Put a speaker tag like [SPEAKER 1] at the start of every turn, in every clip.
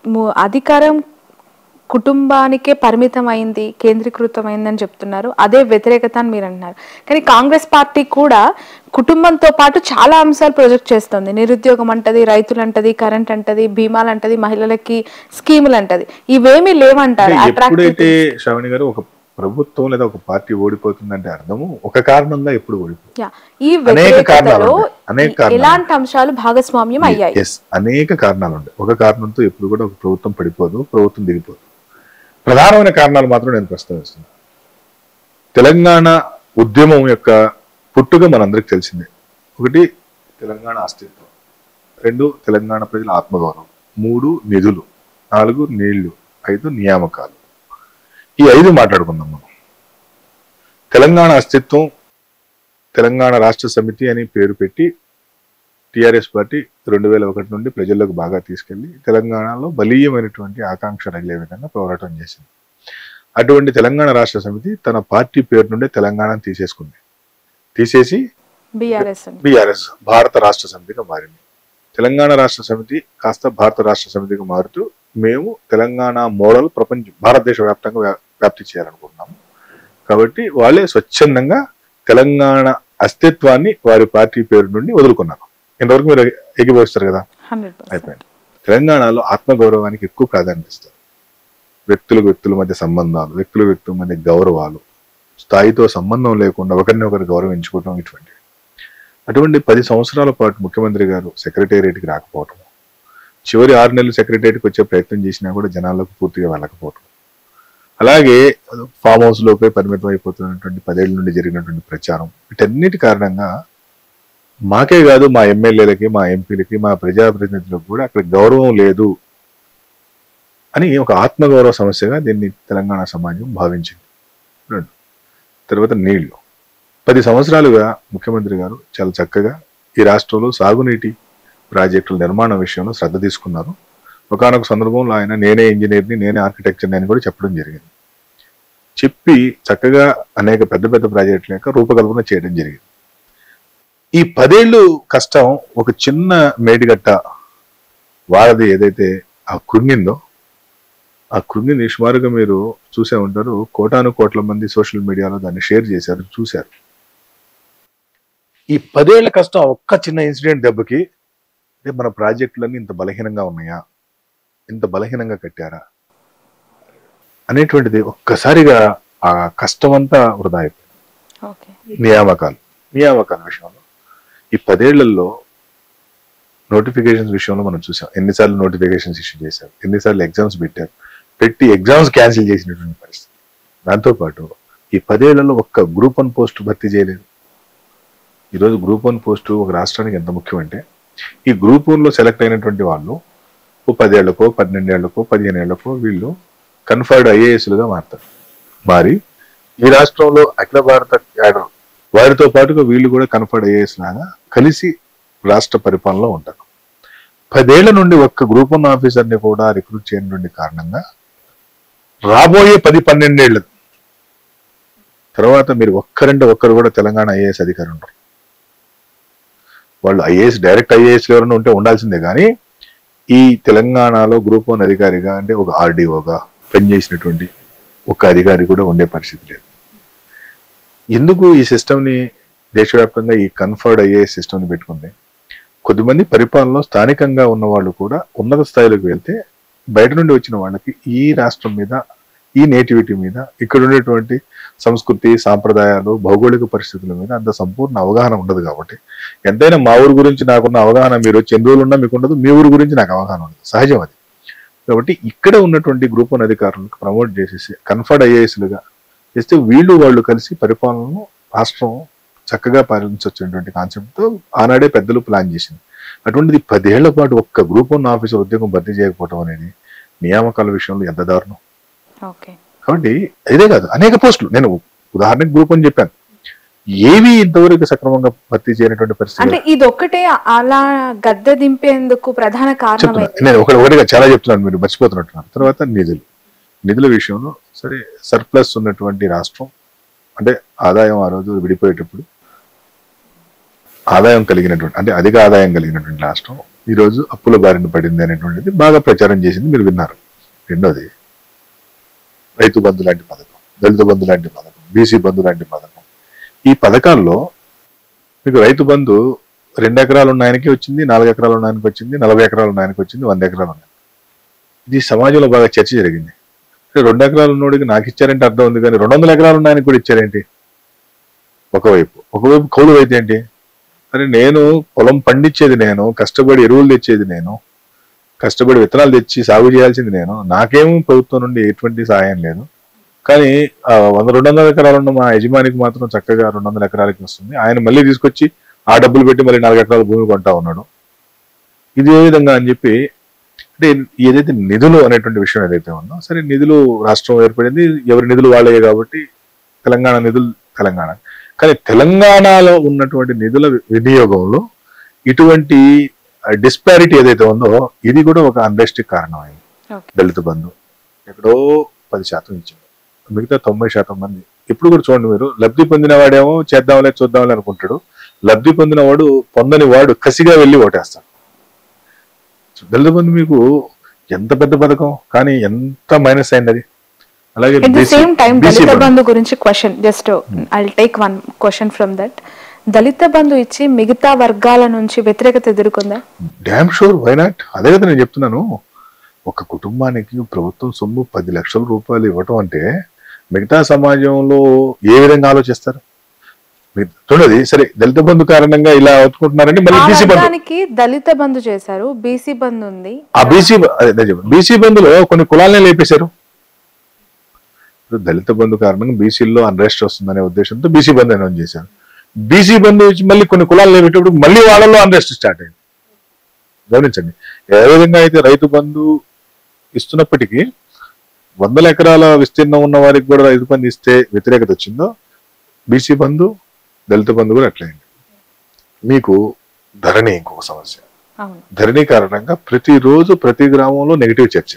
[SPEAKER 1] ము- అధికారం కుటుంబానికే పరిమితం అయింది కేంద్రీకృతం అయిందని చెప్తున్నారు అదే వ్యతిరేకత అని మీరు అంటున్నారు కానీ కాంగ్రెస్ పార్టీ కూడా కుటుంబంతో పాటు చాలా అంశాలు ప్రొజెక్ట్ చేస్తుంది నిరుద్యోగం అంటది రైతులు అంటది కరెంట్ అంటది భీమాలు అంటది మహిళలకి స్కీములు అంటది ఇవేమీ లేవంటారు
[SPEAKER 2] అంటే
[SPEAKER 1] అట్రాక్టివ్
[SPEAKER 2] ఎప్పుడైతే శ్రావణి గారు ఒక ప్రభుత్వం లేదా ఒక పార్టీ ఓడిపోతుందంటే అర్థము ఒక కారణంగా ఎప్పుడు ఓడిపోతుంది
[SPEAKER 1] యా. ఈ
[SPEAKER 2] అనేక కారణాలు
[SPEAKER 1] వ్యతిరేకతలో
[SPEAKER 2] ఉంటాయి. అనేక కారణాలు.
[SPEAKER 1] ఎలాంటి అంశాలు భాగస్వామ్యం అయ్యాయి
[SPEAKER 2] ఎస్ అనేక కారణాలు ఉంటాయి ఒక కారణంతో ఎప్పుడు కూడా ఒక ప్రభుత్వం పడిపోదు ప్రభుత్వం దిగిపోదు ప్రధానమైన కారణాలు మాత్రం నేను ప్రస్తావిస్తున్నాను తెలంగాణ ఉద్యమం యొక్క పుట్టుక మనందరికి తెలిసిందే ఒకటి తెలంగాణ అస్తిత్వం రెండు తెలంగాణ ప్రజల ఆత్మగౌరవం మూడు నిధులు నాలుగు నీళ్లు ఐదు నియామకాలు ఈ ఐదు మాట్లాడుకుందాం మనం తెలంగాణ అస్తిత్వం తెలంగాణ రాష్ట్ర సమితి అని పేరు పెట్టి టిఆర్ఎస్ పార్టీ రెండు వేల ఒకటి నుండి ప్రజల్లోకి బాగా తీసుకెళ్లి తెలంగాణలో బలీయమైనటువంటి ఆకాంక్ష రగిలే విధంగా పోరాటం చేసింది అటువంటి తెలంగాణ రాష్ట్ర సమితి తన పార్టీ పేరు నుండే తెలంగాణను తీసేసుకుంది తీసేసి
[SPEAKER 1] బీఆర్ఎస్ అని
[SPEAKER 2] బీఆర్ఎస్ భారత రాష్ట్ర సమితిగా మారింది తెలంగాణ రాష్ట్ర సమితి కాస్త భారత రాష్ట్ర సమితిగా మారుతూ మేము తెలంగాణ మోడల్ ప్రపంచ భారతదేశ వ్యాప్తంగా వ్యా- వ్యాప్తి చేయాలనుకుంటున్నాము కాబట్టి వాళ్ళే స్వచ్ఛందంగా తెలంగాణ అస్తిత్వాన్ని వారి పార్టీ పేరు నుండి వదులుకున్నారు ఇంతవరకు మీరు ఎగిపోస్తారు కదా
[SPEAKER 1] హండ్రెడ్ పర్సెంట్
[SPEAKER 2] అయిపోయింది తెలంగాణలో ఆత్మగౌరవానికి ఎక్కువ ప్రాధాన్యత ఇస్తారు వ్యక్తులకు వ్యక్తుల మధ్య సంబంధాలు వ్యక్తుల వ్యక్తుల మధ్య గౌరవాలు స్థాయితో సంబంధం లేకుండా ఒకరిని ఒకరు గౌరవించుకోవడం ఇటువంటి అటువంటి పది సంవత్సరాల పాటు ముఖ్యమంత్రి గారు సెక్రటేరియట్కి రాకపోవటం చివరి ఆరు నెలలు సెక్రటేరియట్కి వచ్చే ప్రయత్నం చేసినా కూడా జనాలకు పూర్తిగా వెళ్ళకపోవటం అలాగే ఫామ్ హౌస్ లోపే పరిమితం అయిపోతున్నటువంటి పదేళ్ల నుండి జరిగినటువంటి ప్రచారం వీటన్నిటి కారణంగా మాకే కాదు మా ఎమ్మెల్యేలకి మా ఎంపీలకి మా ప్రజాప్రతినిధులకు కూడా అక్కడ గౌరవం లేదు అని ఒక ఆత్మగౌరవ సమస్యగా దీన్ని తెలంగాణ సమాజం భావించింది రెండు తర్వాత నీళ్లు పది సంవత్సరాలుగా ముఖ్యమంత్రి గారు చాలా చక్కగా ఈ రాష్ట్రంలో సాగునీటి ప్రాజెక్టుల నిర్మాణం విషయంలో శ్రద్ధ తీసుకున్నారు ఒకనొక సందర్భంలో ఆయన నేనే ఇంజనీర్ని నేనే ఆర్కిటెక్చర్ని అని కూడా చెప్పడం జరిగింది చెప్పి చక్కగా అనేక పెద్ద పెద్ద ప్రాజెక్టుల యొక్క రూపకల్పన చేయడం జరిగింది ఈ పదేళ్ళు కష్టం ఒక చిన్న మేడిగట్ట వారధి ఏదైతే ఆ కృంగిందో ఆ కృంగిని సుమారుగా మీరు చూసే ఉంటారు కోటాను కోట్ల మంది సోషల్ మీడియాలో దాన్ని షేర్ చేశారు చూశారు ఈ పదేళ్ల కష్టం ఒక్క చిన్న ఇన్సిడెంట్ దెబ్బకి అంటే మన ప్రాజెక్టులన్నీ ఇంత బలహీనంగా ఉన్నాయా ఇంత బలహీనంగా కట్టారా అనేటువంటిది ఒక్కసారిగా ఆ కష్టం అంతా వృధా అయిపోయింది
[SPEAKER 1] ఓకే
[SPEAKER 2] నియామకాలు నియామకాల విషయంలో ఈ పదేళ్లలో నోటిఫికేషన్స్ విషయంలో మనం చూసాం ఎన్నిసార్లు నోటిఫికేషన్స్ ఇష్యూ చేశారు ఎన్నిసార్లు ఎగ్జామ్స్ పెట్టారు పెట్టి ఎగ్జామ్స్ క్యాన్సిల్ చేసినటువంటి పరిస్థితి దాంతోపాటు ఈ పదేళ్లలో ఒక్క గ్రూప్ వన్ పోస్ట్ భర్తీ చేయలేదు ఈరోజు గ్రూప్ వన్ పోస్ట్ ఒక రాష్ట్రానికి ఎంత ముఖ్యం అంటే ఈ గ్రూప్ వన్ లో సెలెక్ట్ అయినటువంటి వాళ్ళు ఓ పదేళ్లకో పన్నెండేళ్లకో పదిహేను ఏళ్లకో వీళ్ళు కన్ఫర్డ్ ఐఏఎస్లుగా మారుతారు మారి ఈ రాష్ట్రంలో అఖిల భారత క్యాడర్ వారితో పాటుగా వీళ్ళు కూడా కన్ఫర్డ్ ఐఏఎస్ లాగా కలిసి రాష్ట్ర పరిపాలనలో ఉంటారు పదేళ్ల నుండి ఒక్క గ్రూప్ వన్ ఆఫీసర్ని కూడా రిక్రూట్ చేయనటువంటి కారణంగా రాబోయే పది పన్నెండేళ్ళు తర్వాత మీరు ఒక్కరంటే ఒక్కరు కూడా తెలంగాణ ఐఏఎస్ అధికారి ఉండరు వాళ్ళు ఐఏఎస్ డైరెక్ట్ ఐఏఎస్ ఎవరైనా ఉంటే ఉండాల్సిందే కానీ ఈ తెలంగాణలో గ్రూప్ వన్ అధికారిగా అంటే ఒక ఆర్డీఓగా పనిచేసినటువంటి ఒక అధికారి కూడా ఉండే పరిస్థితి లేదు ఎందుకు ఈ సిస్టమ్ని దేశవ్యాప్తంగా ఈ కన్ఫర్డ్ ఐఏఎస్ సిస్టమ్ని పెట్టుకుంది కొద్దిమంది పరిపాలనలో స్థానికంగా ఉన్న వాళ్ళు కూడా ఉన్నత స్థాయిలోకి వెళ్తే బయట నుండి వచ్చిన వాళ్ళకి ఈ రాష్ట్రం మీద ఈ నేటివిటీ మీద ఇక్కడ ఉండేటువంటి సంస్కృతి సాంప్రదాయాలు భౌగోళిక పరిస్థితుల మీద అంత సంపూర్ణ అవగాహన ఉండదు కాబట్టి ఎంతైనా మా ఊరు గురించి నాకున్న అవగాహన మీరు వచ్చి ఎన్ని రోజులు ఉన్నా మీకు ఉండదు మీ ఊరు గురించి నాకు అవగాహన ఉండదు సహజం అది కాబట్టి ఇక్కడ ఉన్నటువంటి గ్రూప్ వన్ అధికారులకు ప్రమోట్ చేసేసి కన్ఫర్డ్ ఐఏఎస్లుగా చేస్తే వీళ్ళు వాళ్ళు కలిసి పరిపాలనను రాష్ట్రం చక్కగా పాలించవచ్చినటువంటి కాన్సెప్ట్తో ఆనాడే పెద్దలు ప్లాన్ చేసింది అటువంటిది పదేళ్ల పాటు ఒక్క గ్రూప్ వన్ ఆఫీసర్ ఉద్యోగం భర్తీ చేయకపోవడం అనేది నియామకాల విషయంలో ఎంత దారుణం
[SPEAKER 1] ఓకే
[SPEAKER 2] కాబట్టి ఇదే కాదు అనేక పోస్టులు నేను ఉదాహరణకు గ్రూప్ అని చెప్పాను ఏవి ఇంతవరకు సక్రమంగా భర్తీ చేయనటువంటి పరిస్థితి
[SPEAKER 1] అంటే ఇది ఒక్కటే అలా గద్దె దింపేందుకు ప్రధాన కారణం
[SPEAKER 2] చెప్తున్నా నేను ఒకటి ఒకటిగా చాలా చెప్తున్నాను మీరు మర్చిపోతున్నట్టున్నారు తర్వాత నిధులు నిధుల విషయంలో సరే సర్ప్లస్ ఉన్నటువంటి రాష్ట్రం అంటే ఆదాయం ఆ రోజు విడిపోయేటప్పుడు ఆదాయం కలిగినటువంటి అంటే అధిక ఆదాయం కలిగినటువంటి రాష్ట్రం ఈరోజు అప్పుల బారిన పడింది అనేటువంటిది బాగా ప్రచారం చేసింది మీరు విన్నారు రెండోది రైతు బంధు లాంటి పథకం దళిత బంధు లాంటి పథకం బీసీ బంధు లాంటి పథకం ఈ పథకాల్లో మీకు రైతు బంధు రెండు ఎకరాలు ఉన్న ఆయనకి వచ్చింది నాలుగు ఎకరాలు ఉన్న ఆయనకి వచ్చింది నలభై ఎకరాలు ఉన్న ఆయనకి వచ్చింది వంద ఎకరాలు ఉన్నాయి ఇది సమాజంలో బాగా చర్చ జరిగింది అంటే రెండు ఎకరాలు ఉన్నోడికి నాకు ఇచ్చారంటే అర్థం ఉంది కానీ రెండు వందల ఎకరాలు ఉన్న ఆయనకి కూడా ఇచ్చారేంటి ఒకవైపు ఒకవైపు కౌలు అయితే ఏంటి అరే నేను పొలం పండించేది నేను కష్టపడి ఎరువులు తెచ్చేది నేను కష్టపడి విత్తనాలు తెచ్చి సాగు చేయాల్సింది నేను నాకేం ప్రభుత్వం నుండి ఎటువంటి సహాయం లేదు కానీ ఆ వంద రెండు వందల ఎకరాలు ఉన్న మా యజమానికి మాత్రం చక్కగా రెండు వందల ఎకరాలకి వస్తుంది ఆయన మళ్ళీ తీసుకొచ్చి ఆ డబ్బులు పెట్టి మళ్ళీ నాలుగు ఎకరాల భూమి కొంటా ఉన్నాడు ఇది ఏ విధంగా అని చెప్పి అంటే ఏదైతే నిధులు అనేటువంటి విషయం ఏదైతే ఉందో సరే నిధులు రాష్ట్రం ఏర్పడింది ఎవరి నిధులు వాళ్ళే కాబట్టి తెలంగాణ నిధులు తెలంగాణ కానీ తెలంగాణలో ఉన్నటువంటి నిధుల వినియోగంలో ఇటువంటి డిస్పారిటీ ఏదైతే ఉందో ఇది కూడా ఒక అండర్స్టిక్ కారణమైంది
[SPEAKER 1] Okay.
[SPEAKER 2] దళిత బంధు ఎక్కడో పది శాతం ఇచ్చాడు మిగతా తొంభై శాతం మంది ఇప్పుడు కూడా చూడండి మీరు లబ్ధి పొందిన వాడేమో చేద్దాంలే చూద్దాంలే అనుకుంటాడు లబ్ధి పొందిన వాడు పొందని వాడు కసిగా వెళ్ళి ఓటేస్తాడు దళిత బంధు మీకు ఎంత పెద్ద పథకం కానీ ఎంత మైనస్ అయింది అది అలాగే
[SPEAKER 1] at the
[SPEAKER 2] BC
[SPEAKER 1] same time
[SPEAKER 2] BC
[SPEAKER 1] Dalit
[SPEAKER 2] Bandhu.
[SPEAKER 1] Bandhu గురించి question just I take one question from that Dalit Bandhu ఇచ్చి మిగతా వర్గాల నుంచి వ్యతిరేకత ఎదుర్కొందా
[SPEAKER 2] డ్యామ్ షూర్ వై నాట్ అదే కదా నేను చెప్తున్నాను ఒక కుటుంబానికి ప్రభుత్వం సొమ్ము పది లక్షల రూపాయలు ఇవ్వటం అంటే మిగతా సమాజంలో ఏ విధంగా ఆలోచిస్తారు మీరు చూడది సరే దళిత బంధు కారణంగా ఇలా అవుతుకుంటున్నారని మళ్ళీ
[SPEAKER 1] ఆ
[SPEAKER 2] బీసీ బంధు
[SPEAKER 1] వర్గానికి దళిత బంధు చేశారు బీసీ బంధు ఉంది
[SPEAKER 2] ఆ బీసీ బీసీ బంధులో కొన్ని కులాలనే లేపేశారు ఇప్పుడు దళిత బంధు కారణంగా బీసీల్లో అన్రెస్ట్ వస్తుందనే ఉద్దేశంతో బీసీ బంధు అనౌన్స్ చేశారు బీసీ బంధు ఇచ్చి మళ్ళీ కొన్ని కులాలు లేపేటప్పుడు మళ్ళీ వాళ్ళలో అన్రెస్ట్ స్టార్ట్ అయింది గమనించండి ఏ విధంగా అయితే రైతు బంధు ఇస్తున్నప్పటికీ వందల ఎకరాల విస్తీర్ణం ఉన్న వారికి కూడా రైతు బంధు ఇస్తే వ్యతిరేకత వచ్చిందో బీసీ బంధు దళిత బంధు కూడా అట్లయింది మీకు ధరణి ఇంకొక సమస్య
[SPEAKER 1] అవును
[SPEAKER 2] ధరణి కారణంగా ప్రతిరోజు ప్రతి గ్రామంలో నెగిటివ్ చర్చ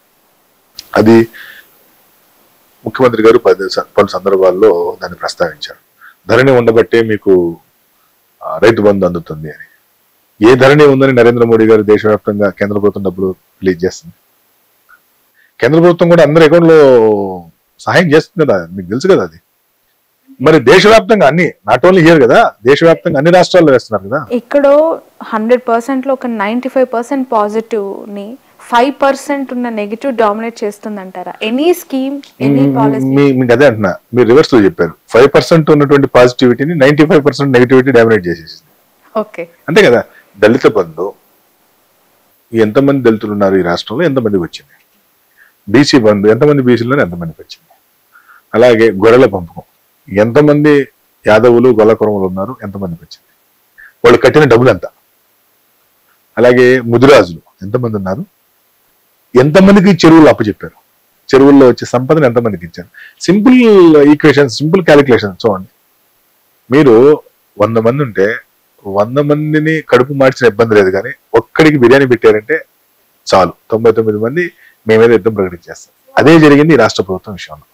[SPEAKER 2] అది ముఖ్యమంత్రి గారు పది స- పలు సందర్భాల్లో దాన్ని ప్రస్తావించారు ధరణి ఉండబట్టే మీకు ఆ, రైతు బంధు అందుతుంది అని ఏ ధరణి ఉందని నరేంద్ర మోడీ గారు దేశవ్యాప్తంగా కేంద్ర ప్రభుత్వం డబ్బులు రిలీజ్ చేస్తుంది కేంద్ర ప్రభుత్వం కూడా అందరి అకౌంట్ లో సహాయం చేస్తుంది కదా మీకు తెలుసు కదా అది మరి దేశవ్యాప్తంగా అన్ని నాట్ ఓన్లీ హియర్ కదా దేశవ్యాప్తంగా అన్ని రాష్ట్రాల్లో వేస్తున్నారు కదా
[SPEAKER 1] ఇక్కడో హండ్రెడ్ పర్సెంట్ లో ఒక నైన్టీ ఫైవ్ పర్సెంట్ పాజిటివ్ ని ఫైవ్ పర్సెంట్ ఉన్న నెగిటివ్ డామినేట్ చేస్తుందంటారా ఎనీ స్కీమ్ ఎనీ పాలసీ
[SPEAKER 2] మీ మీకు అదే అంటున్నా మీరు రివర్స్ లో చెప్పారు ఫైవ్ పర్సెంట్ ఉన్నటువంటి పాజిటివిటీని ninety five percent negativity dominate చేసేసింది
[SPEAKER 1] ఓకే
[SPEAKER 2] అంతే కదా దళిత బంధు ఎంతమంది దళితులు ఉన్నారు ఈ రాష్ట్రంలో ఎంతమందికి వచ్చింది బీసీ బంధు ఎంతమంది బీసీలో ఎంతమందికి వచ్చింది అలాగే గొర్రెల పంపకం ఎంతమంది యాదవులు గొల్లకురములు ఉన్నారు ఎంతమందికి వచ్చింది వాళ్ళు కట్టిన డబ్బులు ఎంత అలాగే ముదిరాజులు ఎంతమంది ఉన్నారు ఎంతమందికి చెరువులు అప్పచెప్పారు చెరువుల్లో వచ్చే సంపదను ఎంతమందికి ఇచ్చారు సింపుల్ ఈక్వేషన్ సింపుల్ క్యాలిక్యులేషన్ చూడండి మీరు వంద మంది ఉంటే వంద మందిని కడుపు మార్చిన ఇబ్బంది లేదు కానీ ఒక్కడికి బిర్యానీ పెట్టారంటే చాలు తొంభై తొమ్మిది మంది మేమేదో యుద్ధం ప్రకటించేస్తాం అదే జరిగింది ఈ రాష్ట్ర ప్రభుత్వం విషయంలో